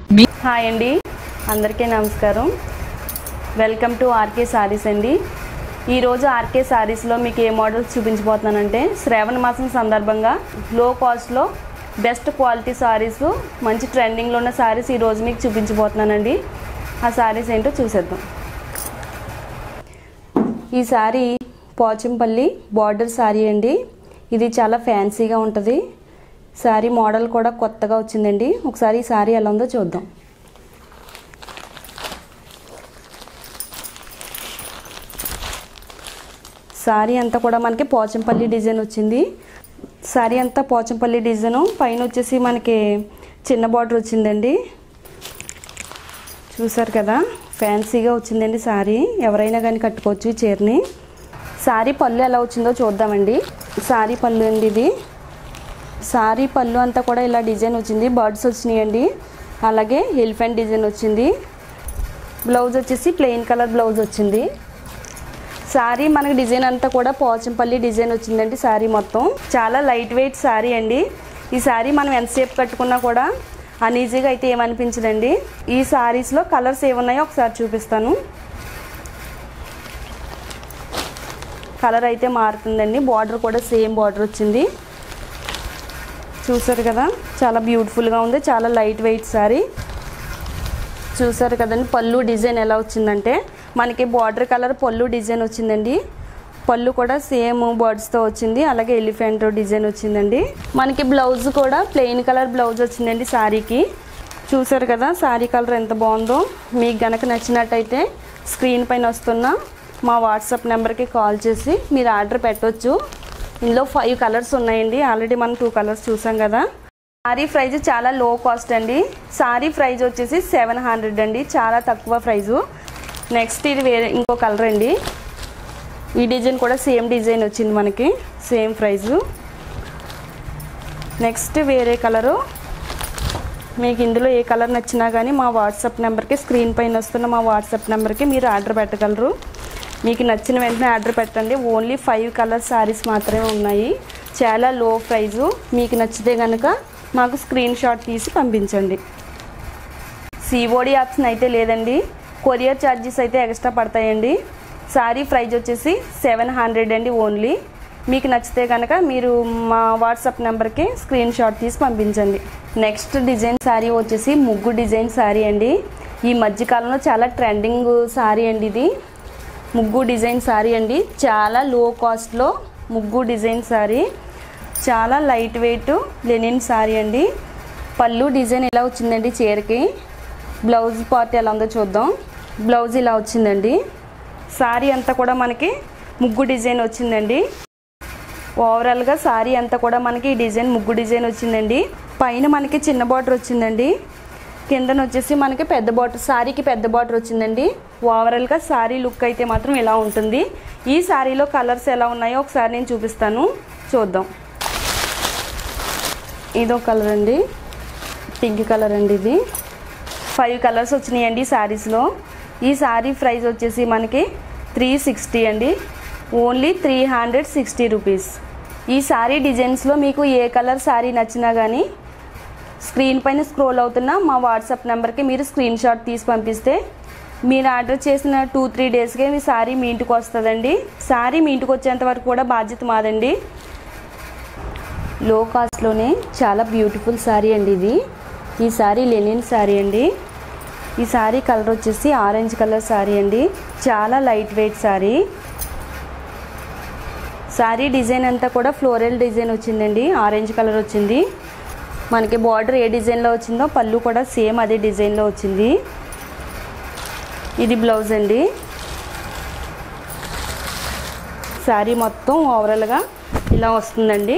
me hi అండి అందరికీ నమస్కారం వెల్కమ్ టు ఆర్కే సారీస్ అండి ఈరోజు ఆర్కే సారీస్లో మీకు ఏ మోడల్స్ చూపించబోతున్నానంటే శ్రావణ మాసం సందర్భంగా లో కాస్ట్లో బెస్ట్ క్వాలిటీ సారీస్ మంచి ట్రెండింగ్లో ఉన్న సారీస్ ఈరోజు మీకు చూపించబోతున్నానండి ఆ సారీస్ ఏంటో చూసేద్దాం ఈ సారీ పోచంపల్లి బార్డర్ సారీ అండి ఇది చాలా ఫ్యాన్సీగా ఉంటుంది సారీ మోడల్ కూడా కొత్తగా వచ్చిందండి ఒకసారి ఈ సారీ ఎలా ఉందో చూద్దాం సారీ అంతా కూడా మనకి పోచంపల్లి డిజైన్ వచ్చింది సారీ అంతా పోచంపల్లి డిజైన్ పైన వచ్చేసి మనకి చిన్న బార్డర్ వచ్చిందండి చూసారు కదా ఫ్యాన్సీగా వచ్చిందండి సారీ ఎవరైనా కానీ కట్టుకోవచ్చు ఈ చీరని సారీ పళ్ళు ఎలా వచ్చిందో చూద్దామండి సారీ పళ్ళు అండి ఇది సారీ పళ్ళు అంతా కూడా ఇలా డిజైన్ వచ్చింది బర్డ్స్ వచ్చినాయండి అలాగే ఎలిఫెంట్ డిజైన్ వచ్చింది బ్లౌజ్ వచ్చేసి ప్లెయిన్ కలర్ బ్లౌజ్ వచ్చింది సారీ మనకి డిజైన్ అంతా కూడా పోచంపల్లి డిజైన్ వచ్చిందండి సారీ మొత్తం చాలా లైట్ వెయిట్ సారీ అండి ఈ సారీ మనం ఎంతసేపు కట్టుకున్నా కూడా అనీజీగా అయితే ఏమనిపించదండి ఈ సారీస్లో కలర్స్ ఏమున్నాయో ఒకసారి చూపిస్తాను కలర్ అయితే మారుతుందండి బార్డర్ కూడా సేమ్ బార్డర్ వచ్చింది చూసారు కదా చాలా బ్యూటిఫుల్గా ఉంది చాలా లైట్ వెయిట్ సారీ చూసారు కదండి పళ్ళు డిజైన్ ఎలా వచ్చిందంటే మనకి బార్డర్ కలర్ పళ్ళు డిజైన్ వచ్చిందండి పళ్ళు కూడా సేమ్ బర్డ్స్తో వచ్చింది అలాగే ఎలిఫెంట్ డిజైన్ వచ్చిందండి మనకి బ్లౌజ్ కూడా ప్లెయిన్ కలర్ బ్లౌజ్ వచ్చిందండి శారీకి చూసారు కదా శారీ కలర్ ఎంత బాగుందో మీకు గనక నచ్చినట్టయితే స్క్రీన్ పైన వస్తున్న మా వాట్సాప్ నెంబర్కి కాల్ చేసి మీరు ఆర్డర్ పెట్టవచ్చు ఇందులో ఫైవ్ కలర్స్ ఉన్నాయండి ఆల్రెడీ మనం టూ కలర్స్ చూసాం కదా సారీ ప్రైజ్ చాలా లో కాస్ట్ అండి సారీ ప్రైజ్ వచ్చేసి సెవెన్ హండ్రెడ్ అండి చాలా తక్కువ ప్రైజు నెక్స్ట్ ఇది వేరే ఇంకో కలర్ అండి ఈ డిజైన్ కూడా సేమ్ డిజైన్ వచ్చింది మనకి సేమ్ ప్రైజు నెక్స్ట్ వేరే కలరు మీకు ఇందులో ఏ కలర్ నచ్చినా కానీ మా వాట్సాప్ నెంబర్కి స్క్రీన్ పైన వస్తున్న మా వాట్సాప్ నెంబర్కి మీరు ఆర్డర్ పెట్టగలరు మీకు నచ్చిన వెంటనే ఆర్డర్ పెట్టండి ఓన్లీ ఫైవ్ కలర్ శారీస్ మాత్రమే ఉన్నాయి చాలా లో ప్రైజు మీకు నచ్చితే కనుక మాకు స్క్రీన్ షాట్ తీసి పంపించండి సిఓడి ఆప్షన్ అయితే లేదండి కొరియర్ ఛార్జెస్ అయితే ఎక్స్ట్రా పడతాయండి సారీ ప్రైజ్ వచ్చేసి సెవెన్ హండ్రెడ్ అండి ఓన్లీ మీకు నచ్చితే కనుక మీరు మా వాట్సాప్ నెంబర్కి స్క్రీన్ షాట్ తీసి పంపించండి నెక్స్ట్ డిజైన్ శారీ వచ్చేసి ముగ్గు డిజైన్ శారీ అండి ఈ మధ్యకాలంలో చాలా ట్రెండింగ్ శారీ అండి ఇది ముగ్గు డిజైన్ శారీ అండి చాలా లో కాస్ట్లో ముగ్గు డిజైన్ శారీ చాలా లైట్ వెయిట్ లెనిన్ శారీ అండి పళ్ళు డిజైన్ ఎలా వచ్చిందండి చీరకి బ్లౌజ్ పార్ట్ ఎలా ఉందో చూద్దాం బ్లౌజ్ ఇలా వచ్చిందండి శారీ అంతా కూడా మనకి ముగ్గు డిజైన్ వచ్చిందండి ఓవరాల్గా శారీ అంతా కూడా మనకి ఈ డిజైన్ ముగ్గు డిజైన్ వచ్చిందండి పైన మనకి చిన్న బార్డర్ వచ్చిందండి కిందన వచ్చేసి మనకి పెద్ద బార్డర్ శారీకి పెద్ద బార్డర్ వచ్చిందండి ఓవరాల్గా శారీ లుక్ అయితే మాత్రం ఇలా ఉంటుంది ఈ శారీలో కలర్స్ ఎలా ఉన్నాయో ఒకసారి నేను చూపిస్తాను చూద్దాం ఇదో కలర్ అండి పింక్ కలర్ అండి ఇది ఫైవ్ కలర్స్ వచ్చినాయండి ఈ శారీస్లో ఈ శారీ ప్రైస్ వచ్చేసి మనకి త్రీ సిక్స్టీ అండి only three hundred sixty rupees ఈ శారీ డిజైన్స్లో మీకు ఏ కలర్ శారీ నచ్చినా కానీ స్క్రీన్ పైన స్క్రోల్ అవుతున్న మా వాట్సాప్ నెంబర్కి మీరు స్క్రీన్ షాట్ తీసి పంపిస్తే మీరు ఆర్డర్ చేసిన టూ త్రీ డేస్కే మీ శారీ మీ ఇంటికి వస్తుందండి శారీ మీ ఇంటికి వచ్చేంత వరకు కూడా బాధ్యత మాదండి లో కాస్ట్లోనే చాలా బ్యూటిఫుల్ శారీ అండి ఇది ఈ శారీ లెనిన్ శారీ అండి ఈ శారీ కలర్ వచ్చేసి ఆరెంజ్ కలర్ శారీ అండి చాలా light weight sari sari design అంతా కూడా ఫ్లోరల్ డిజైన్ వచ్చిందండి ఆరెంజ్ కలర్ వచ్చింది మనకి బార్డర్ ఏ డిజైన్లో వచ్చిందో పళ్ళు కూడా సేమ్ అదే డిజైన్లో వచ్చింది ఇది బ్లౌజ్ అండి శారీ మొత్తం ఓవరాల్గా ఇలా వస్తుందండి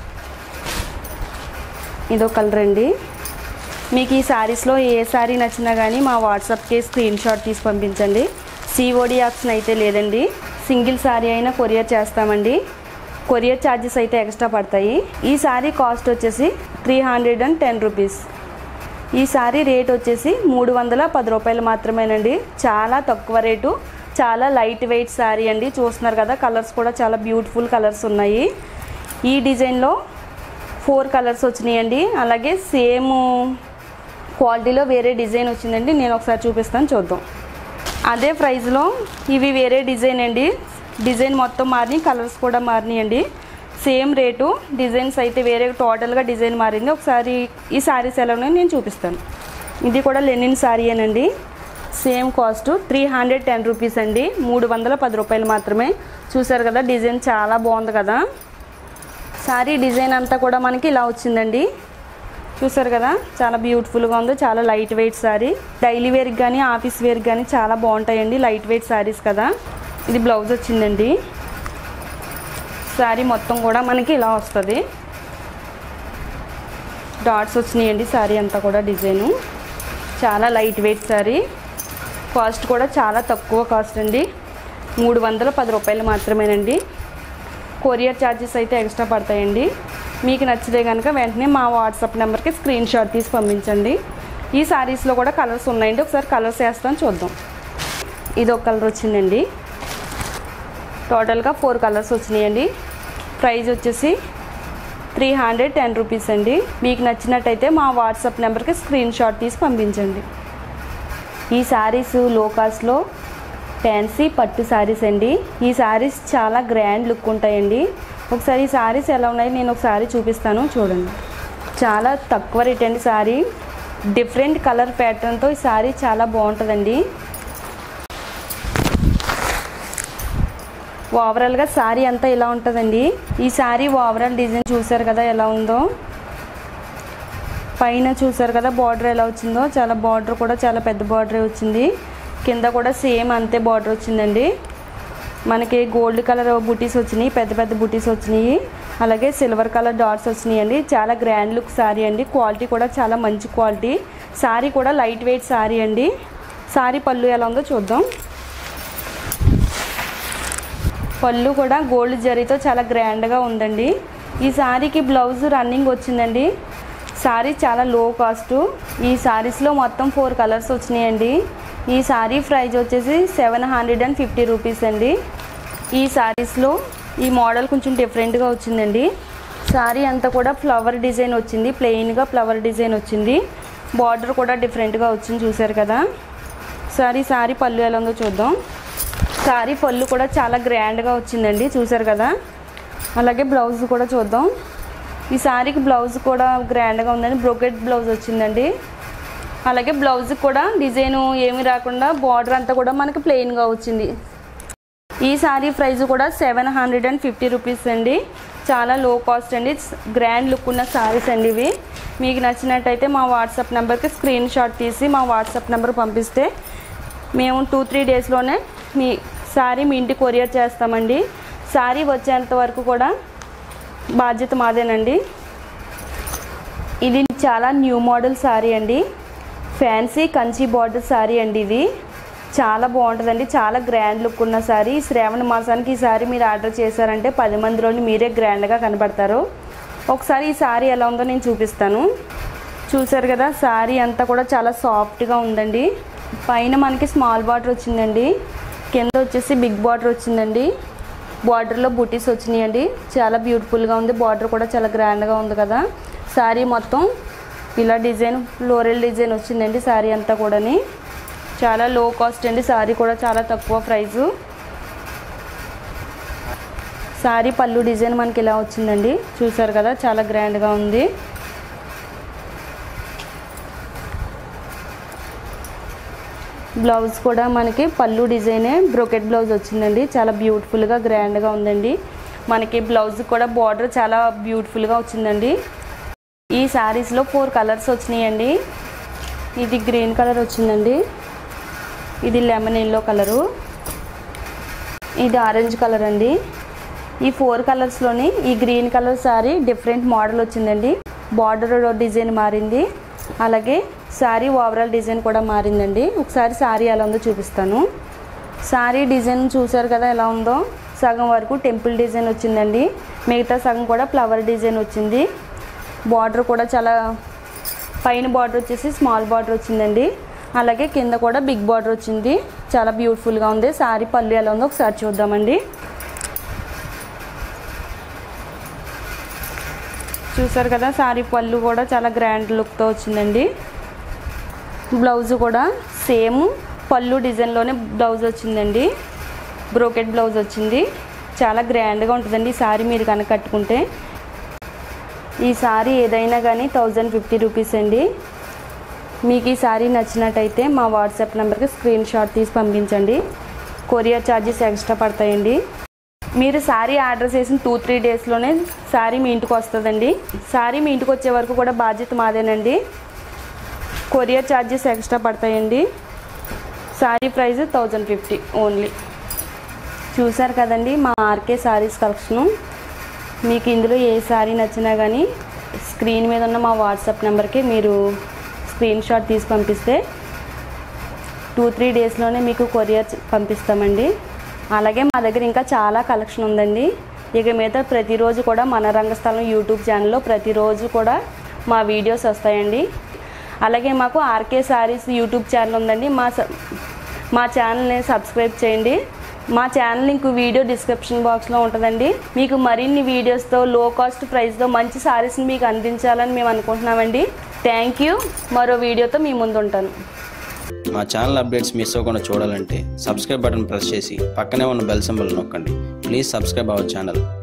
ఇదో కలర్ అండి మీకు ఈ శారీస్లో ఏ శారీ నచ్చినా కానీ మా వాట్సాప్కి స్క్రీన్ షాట్ తీసి పంపించండి సిఓడి ఆప్షన్ అయితే లేదండి సింగిల్ శారీ అయినా కొరియర్ చేస్తామండి కొరియర్ ఛార్జెస్ అయితే ఎక్స్ట్రా పడతాయి ఈ శారీ కాస్ట్ వచ్చేసి three hundred and ten rupees ఈ శారీ రేట్ వచ్చేసి మూడు వందల పది రూపాయలు మాత్రమేనండి చాలా తక్కువ రేటు చాలా లైట్ వెయిట్ శారీ అండి చూస్తున్నారు కదా కలర్స్ కూడా చాలా బ్యూటిఫుల్ కలర్స్ ఉన్నాయి ఈ డిజైన్లో ఫోర్ కలర్స్ వచ్చినాయండి అలాగే సేమ్ క్వాలిటీలో వేరే డిజైన్ వచ్చిందండి నేను ఒకసారి చూపిస్తాను చూద్దాం అదే ప్రైస్లో ఇవి వేరే డిజైన్ అండి డిజైన్ మొత్తం మారినాయి కలర్స్ కూడా మారినాయండి సేమ్ రేటు డిజైన్స్ అయితే వేరే టోటల్గా డిజైన్ మారింది ఒకసారి ఈ శారీస్ ఎలా ఉన్నాయో నేను చూపిస్తాను ఇది కూడా లెనిన్ శారీయేనండి same cost three hundred ten rupees అండి మూడు వందల పది రూపాయలు మాత్రమే చూసారు కదా డిజైన్ చాలా బాగుంది కదా శారీ డిజైన్ అంతా కూడా మనకి ఇలా వచ్చిందండి చూసారు కదా చాలా బ్యూటిఫుల్గా ఉంది చాలా లైట్ వెయిట్ శారీ డైలీ వేర్కి కానీ ఆఫీస్ వేర్కి కానీ చాలా బాగుంటాయండి లైట్ వెయిట్ శారీస్ కదా ఇది బ్లౌజ్ వచ్చిందండి శారీ మొత్తం కూడా మనకి ఇలా వస్తుంది డాట్స్ వచ్చినాయండి శారీ అంతా కూడా డిజైను చాలా లైట్ వెయిట్ శారీ కాస్ట్ కూడా చాలా తక్కువ కాస్ట్ అండి మూడు వందల పది రూపాయలు మాత్రమేనండి కొరియర్ ఛార్జెస్ అయితే ఎక్స్ట్రా పడతాయండి మీకు నచ్చితే కనుక వెంటనే మా వాట్సాప్ నెంబర్కి స్క్రీన్ షాట్ తీసి పంపించండి ఈ శారీస్లో కూడా కలర్స్ ఉన్నాయండి ఒకసారి కలర్స్ వేస్తాం చూద్దాం ఇది ఒక కలర్ వచ్చిందండి టోటల్గా ఫోర్ కలర్స్ వచ్చినాయండి ప్రైస్ వచ్చేసి త్రీ హండ్రెడ్ టెన్ రూపీస్ అండి మీకు నచ్చినట్టయితే మా వాట్సాప్ నెంబర్కి స్క్రీన్ షాట్ తీసి పంపించండి ఈ శారీస్ లో కాస్ట్లో ఫ్యాన్సీ పట్టు శారీస్ అండి ఈ శారీస్ చాలా గ్రాండ్ లుక్ ఉంటాయండి ఒకసారి ఈ శారీస్ ఎలా ఉన్నాయి నేను ఒకసారి చూపిస్తాను చూడండి చాలా తక్కువ రేట్ అండి శారీ డిఫరెంట్ కలర్ ప్యాటర్న్తో ఈ శారీ చాలా బాగుంటుందండి ఓవరాల్గా శారీ అంతా ఇలా ఉంటుందండి ఈ శారీ ఓవరాల్ డిజైన్ చూసారు కదా ఎలా ఉందో పైన చూసారు కదా బార్డర్ ఎలా వచ్చిందో చాలా బార్డర్ కూడా చాలా పెద్ద బార్డర్ వచ్చింది కింద కూడా సేమ్ అంతే బార్డర్ వచ్చిందండి మనకి గోల్డ్ కలర్ బుటీస్ వచ్చినాయి పెద్ద పెద్ద బుటీస్ వచ్చినాయి అలాగే సిల్వర్ కలర్ డాట్స్ వచ్చినాయి అండి చాలా గ్రాండ్ లుక్ శారీ అండి క్వాలిటీ కూడా చాలా మంచి క్వాలిటీ శారీ కూడా లైట్ వెయిట్ శారీ అండి శారీ పళ్ళు ఎలా ఉందో చూద్దాం పళ్ళు కూడా గోల్డ్ జరీతో చాలా గ్రాండ్గా ఉందండి ఈ శారీకి బ్లౌజ్ రన్నింగ్ వచ్చిందండి శారీ చాలా లో కాస్ట్ ఈ శారీస్లో మొత్తం ఫోర్ కలర్స్ వచ్చినాయండి ఈ శారీ ప్రైజ్ వచ్చేసి seven hundred and fifty rupees అండి ఈ శారీస్లో ఈ మోడల్ కొంచెం డిఫరెంట్గా వచ్చిందండి శారీ అంతా కూడా ఫ్లవర్ డిజైన్ వచ్చింది ప్లెయిన్గా ఫ్లవర్ డిజైన్ వచ్చింది బార్డర్ కూడా డిఫరెంట్గా వచ్చింది చూసారు కదా సారీ సారీ పళ్ళు ఎలా ఉందో చూద్దాం సారీ పళ్ళు కూడా చాలా గ్రాండ్గా వచ్చిందండి చూసారు కదా అలాగే బ్లౌజ్ కూడా చూద్దాం ఈ సారీకి బ్లౌజ్ కూడా గ్రాండ్గా ఉందండి బ్రోకెట్ బ్లౌజ్ వచ్చిందండి అలాగే బ్లౌజ్ కూడా డిజైన్ ఏమి రాకుండా బార్డర్ అంతా కూడా మనకి ప్లెయిన్గా వచ్చింది ఈ సారీ ప్రైస్ కూడా seven hundred and fifty rupees అండి చాలా లో కాస్ట్ అండి గ్రాండ్ లుక్ ఉన్న సారీస్ అండి ఇవి మీకు నచ్చినట్టయితే మా వాట్సాప్ నెంబర్కి స్క్రీన్ షాట్ తీసి మా వాట్సాప్ నెంబర్ పంపిస్తే మేము టూ త్రీ డేస్లోనే మీ సారీ మీ ఇంటికి కొరియర్ చేస్తామండి సారీ వచ్చేంత వరకు కూడా బాధ్యత మాదేనండి ఇది చాలా న్యూ మోడల్ శారీ అండి ఫ్యాన్సీ కంచి బార్డర్ శారీ అండి ఇది చాలా బాగుంటుందండి చాలా గ్రాండ్ లుక్ ఉన్న శారీ ఈ శ్రావణ మాసానికి ఈ శారీ మీరు ఆర్డర్ చేశారంటే పది మందిలోని మీరే గ్రాండ్గా కనబడతారు ఒకసారి ఈ శారీ ఎలా ఉందో నేను చూపిస్తాను చూసారు కదా శారీ అంతా కూడా చాలా సాఫ్ట్గా ఉందండి పైన మనకి స్మాల్ బార్డర్ వచ్చిందండి కింద వచ్చేసి బిగ్ బార్డర్ వచ్చిందండి బార్డర్లో బుటీస్ వచ్చినాయండి చాలా బ్యూటిఫుల్గా ఉంది బార్డర్ కూడా చాలా గ్రాండ్గా ఉంది కదా శారీ మొత్తం ఇలా డిజైన్ ఫ్లోరల్ డిజైన్ వచ్చిందండి శారీ అంతా కూడాని చాలా లో కాస్ట్ అండి శారీ కూడా చాలా తక్కువ ప్రైజు శారీ పళ్ళు డిజైన్ మనకి ఇలా వచ్చిందండి చూసారు కదా చాలా గ్రాండ్గా ఉంది బ్లౌజ్ కూడా మనకి పళ్ళు డిజైనే బ్రోకెట్ బ్లౌజ్ వచ్చిందండి చాలా బ్యూటిఫుల్గా గ్రాండ్గా ఉందండి మనకి బ్లౌజ్ కూడా బార్డర్ చాలా బ్యూటిఫుల్గా వచ్చిందండి ఈ శారీస్లో ఫోర్ కలర్స్ వచ్చినాయండి ఇది గ్రీన్ కలర్ వచ్చిందండి ఇది లెమన్ ఎల్లో కలరు ఇది ఆరెంజ్ కలర్ అండి ఈ ఫోర్ కలర్స్లోని ఈ green colour sari different model వచ్చిందండి బార్డర్ డిజైన్ మారింది అలాగే శారీ ఓవరాల్ డిజైన్ కూడా మారిందండి ఒకసారి శారీ ఎలా ఉందో చూపిస్తాను శారీ డిజైన్ చూసారు కదా ఎలా ఉందో సగం వరకు టెంపుల్ డిజైన్ వచ్చిందండి మిగతా సగం కూడా ఫ్లవర్ డిజైన్ వచ్చింది బార్డర్ కూడా చాలా పైన బార్డర్ వచ్చేసి స్మాల్ బార్డర్ వచ్చిందండి అలాగే కింద కూడా బిగ్ బార్డర్ వచ్చింది చాలా బ్యూటిఫుల్గా ఉంది శారీ పళ్ళు ఎలా ఉందో ఒకసారి చూద్దామండి చూసారు కదా శారీ పళ్ళు కూడా చాలా గ్రాండ్ లుక్తో వచ్చిందండి బ్లౌజ్ కూడా సేమ్ పళ్ళు డిజైన్లోనే బ్లౌజ్ వచ్చిందండి బ్రోకెట్ బ్లౌజ్ వచ్చింది చాలా గ్రాండ్గా ఉంటుందండి ఈ సారీ మీరు కనుక కట్టుకుంటే ఈ సారీ ఏదైనా కానీ థౌజండ్ ఫిఫ్టీ రూపీస్ అండి మీకు ఈ సారీ నచ్చినట్టయితే మా వాట్సాప్ నెంబర్కి స్క్రీన్ షాట్ తీసి పంపించండి కొరియర్ ఛార్జెస్ ఎక్స్ట్రా పడతాయండి మీరు శారీ ఆర్డర్ చేసిన టూ త్రీ డేస్లోనే శారీ మీ ఇంటికి వస్తుందండి శారీ మీ ఇంటికి వచ్చే వరకు కూడా బాధ్యత మాదేనండి కొరియర్ ఛార్జెస్ ఎక్స్ట్రా పడతాయండి sari price thousand fifty only చూసారు కదండి మా ఆర్కే శారీస్ కలెక్షను మీకు ఇందులో ఏ శారీ నచ్చినా కానీ స్క్రీన్ మీద ఉన్న మా వాట్సాప్ నెంబర్కి మీరు స్క్రీన్ షాట్ తీసి పంపిస్తే టూ త్రీ డేస్లోనే మీకు కొరియర్ పంపిస్తామండి అలాగే మా దగ్గర ఇంకా చాలా కలెక్షన్ ఉందండి ఇక మీద ప్రతిరోజు కూడా మన రంగస్థలం యూట్యూబ్ ఛానల్లో ప్రతిరోజు కూడా మా వీడియోస్ వస్తాయండి అలాగే మాకు ఆర్కే శారీస్ యూట్యూబ్ ఛానల్ ఉందండి మా స- మా ఛానల్ని సబ్స్క్రైబ్ చేయండి మా ఛానల్ లింక్ వీడియో డిస్క్రిప్షన్ బాక్స్లో ఉంటుందండి మీకు మరిన్ని వీడియోస్తో లో కాస్ట్ ప్రైస్తో మంచి శారీస్ని మీకు అందించాలని మేము అనుకుంటున్నామండి థ్యాంక్ యూ మరో వీడియోతో మీ ముందు ఉంటాను మా ఛానల్ అప్డేట్స్ మిస్ అవ్వకుండా చూడాలంటే సబ్స్క్రైబ్ బటన్ ప్రెస్ చేసి పక్కనే ఉన్న బెల్ సింబల్ నొక్కండి ప్లీజ్ సబ్స్క్రైబ్ అవర్ ఛానల్